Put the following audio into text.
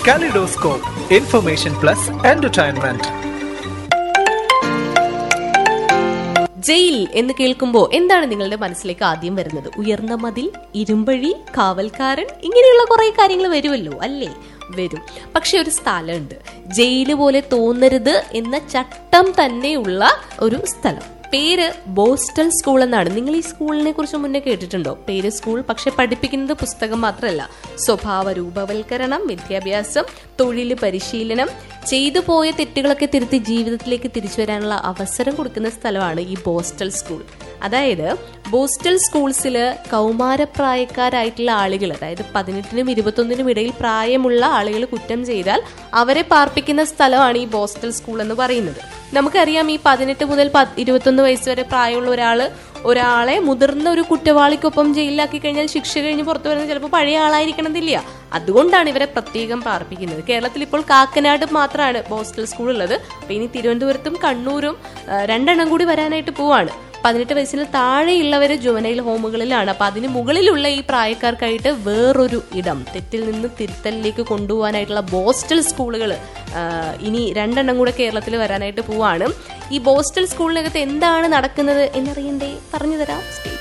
Kaleidoscope, information plus entertainment. Jail എന്ന് കേൾക്കുമ്പോൾ എന്താണ് നിങ്ങളുടെ മനസ്സിലേക്ക് ആദ്യം വരുന്നത് ഉയർന്ന മതിൽ ഇരുമ്പഴി കാവൽക്കാരൻ ഇങ്ങനെയുള്ള കുറെ കാര്യങ്ങൾ വരുമല്ലോ അല്ലേ വരും പക്ഷെ ഒരു സ്ഥലമുണ്ട് ജയില് പോലെ തോന്നരുത് എന്ന ചട്ടം തന്നെയുള്ള ഒരു സ്ഥലം പേര് ബോസ്റ്റൽ സ്കൂൾ എന്നാണ് നിങ്ങൾ ഈ സ്കൂളിനെ കുറിച്ച് മുന്നേ കേട്ടിട്ടുണ്ടോ പേര് സ്കൂൾ പക്ഷെ പഠിപ്പിക്കുന്നത് പുസ്തകം മാത്രമല്ല സ്വഭാവ രൂപവൽക്കരണം വിദ്യാഭ്യാസം തൊഴിൽ പരിശീലനം ചെയ്തു പോയ തെറ്റുകളൊക്കെ തിരുത്തി ജീവിതത്തിലേക്ക് തിരിച്ചു വരാനുള്ള അവസരം കൊടുക്കുന്ന സ്ഥലമാണ് ഈ ബോസ്റ്റൽ സ്കൂൾ അതായത് ബോസ്റ്റൽ സ്കൂൾസിൽ കൗമാരപ്രായക്കാരായിട്ടുള്ള ആളുകൾ അതായത് പതിനെട്ടിനും ഇരുപത്തൊന്നിനും ഇടയിൽ പ്രായമുള്ള ആളുകൾ കുറ്റം ചെയ്താൽ അവരെ പാർപ്പിക്കുന്ന സ്ഥലമാണ് ഈ ബോസ്റ്റൽ സ്കൂൾ എന്ന് പറയുന്നത് നമുക്കറിയാം ഈ പതിനെട്ട് മുതൽ പത്ത് ഇരുപത്തൊന്ന് വയസ്സ് വരെ പ്രായമുള്ള ഒരാള് ഒരാളെ മുതിർന്ന ഒരു കുറ്റവാളിക്കൊപ്പം ജയിലിലാക്കി കഴിഞ്ഞാൽ ശിക്ഷ കഴിഞ്ഞ് പുറത്തു വരുന്നത് ചിലപ്പോൾ പഴയ ആളായിരിക്കണമെന്നില്ല അതുകൊണ്ടാണ് ഇവരെ പ്രത്യേകം പാർപ്പിക്കുന്നത് കേരളത്തിൽ ഇപ്പോൾ കാക്കനാട് മാത്രമാണ് ബോസ്റ്റൽ സ്കൂൾ ഉള്ളത് അപ്പൊ ഇനി തിരുവനന്തപുരത്തും കണ്ണൂരും ആ, രണ്ടെണ്ണം കൂടി വരാനായിട്ട് പോവാണ് പതിനെട്ട് വയസ്സിന് താഴെയുള്ളവര് ജുവനൈൽ ഹോമുകളിലാണ് അപ്പൊ അതിന് മുകളിലുള്ള ഈ പ്രായക്കാർക്കായിട്ട് വേറൊരു ഇടം തെറ്റിൽ നിന്ന് തിരുത്തലിലേക്ക് കൊണ്ടുപോകാനായിട്ടുള്ള ബോസ്റ്റൽ സ്കൂളുകൾ ഇനി രണ്ടെണ്ണം കൂടെ കേരളത്തിൽ വരാനായിട്ട് പോവാണ് ഈ ബോസ്റ്റൽ സ്കൂളിനകത്ത് എന്താണ് നടക്കുന്നത് എന്നറിയണ്ടേ പറഞ്ഞു തരാം